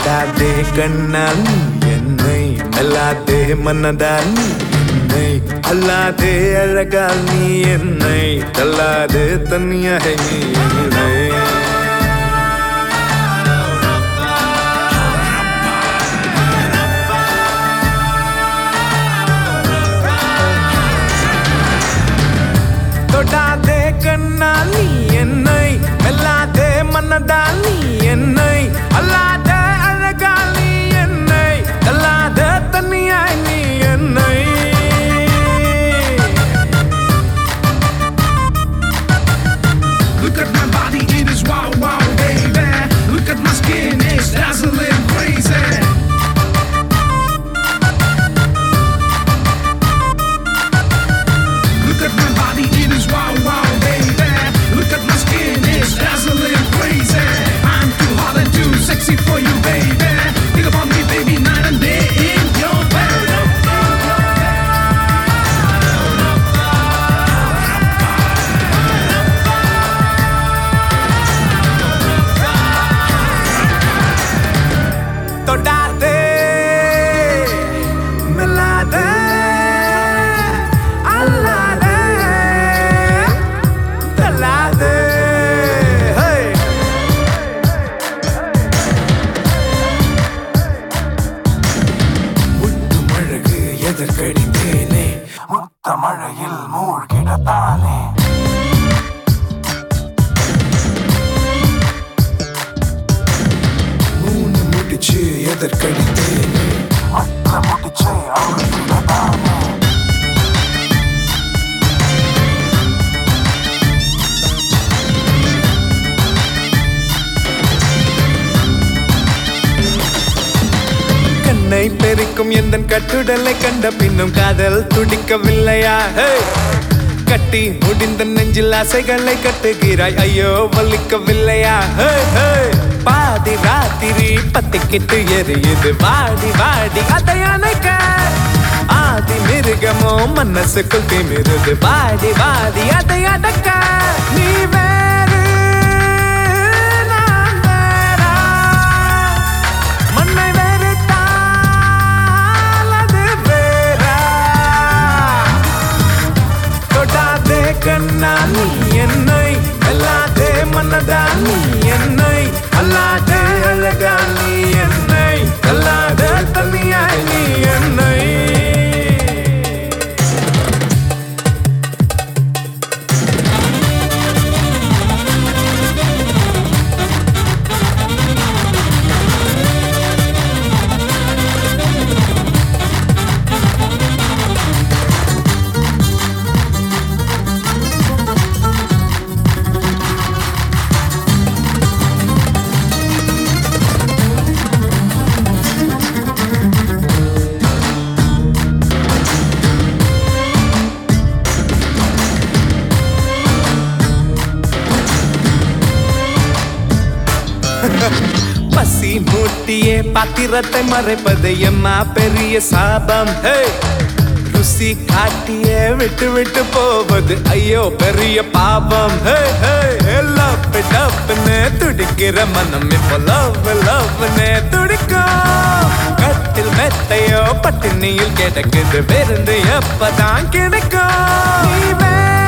தொடாதே கண்ணால் நீ என்னை மெல்லாதே மன்னதால் நீ என்னை அல்லாதே அழகால் நீ என்னை தள்ளாதே தனியாக நீ என்னை தொடாதே கண்ணால் நீ என்னை மெல்லாதே மன்னதால் நீ என்னை அல்லாத அழகால் நீ என்னை அல்லாத தனியாய் நீ என்னை Look at my body, it is wow, wow, baby. Look at my skin, it's dazzling crazy. Look at my body, it is wow, wow, baby. Look at my skin, it's dazzling crazy. I'm too hot and too sexy for you, baby. Think about me, baby, night and day in your bed. தொடாதே மெல்லாதே அல்லாதே தள்ளாதே ஹே முட்டும் அழகு எதற்கடித்தேனே முத்தமழையில் மூழ்கிடத்தானே மூணு முடிச்சு எதற்கடித்தேனே மற்ற முடிச்சை அவர்கிடத்தானே கண்ணை பெருக்கும் எந்த கட்டுடலை கண்ட பின்னும் காதல் துடிக்கவில்லையா ஹே! கட்டி முடிந்த நெஞ்சில் ஆசைகளை கட்டுகிறாய் ஐயோ வலிக்கவில்லையா ஹே, ஹே! பாதி ராத்திரி பத்திக்கிட்டு எரியுது வாடி வாடி அதை அணைக்க ஆதி மிருகமோ மனசுக்குள் திமிருது வாடி வாடி அதை அடக்க நீ வேறு நான் வேறா மண்ணை வெறுத்தால் அது வேறா தொடாதே கண்ணா நீ என்னை அல்லாதே மன்னதா நீ என்னை அல்லாதே அழகா நீ என்னை அல்லாத தனியாய் நீ என்னை பசி மூட்டியே பாத்திரத்தை மறைப்பது எம்மா பெரிய சாபம் ஹே! ருசி காட்டியே விட்டு விட்டு போவது ஐயோ பெரிய பாவம் ஹே, ஹே! லவ் டப்னு துடிக்கிற மனம் இப்போ லவ் லவ்னு துடிக்கும் கட்டில் மெத்தையோ பட்டினியில் கிடக்குது விருந்து எப்பதான் கிடைக்கும் நீ வேற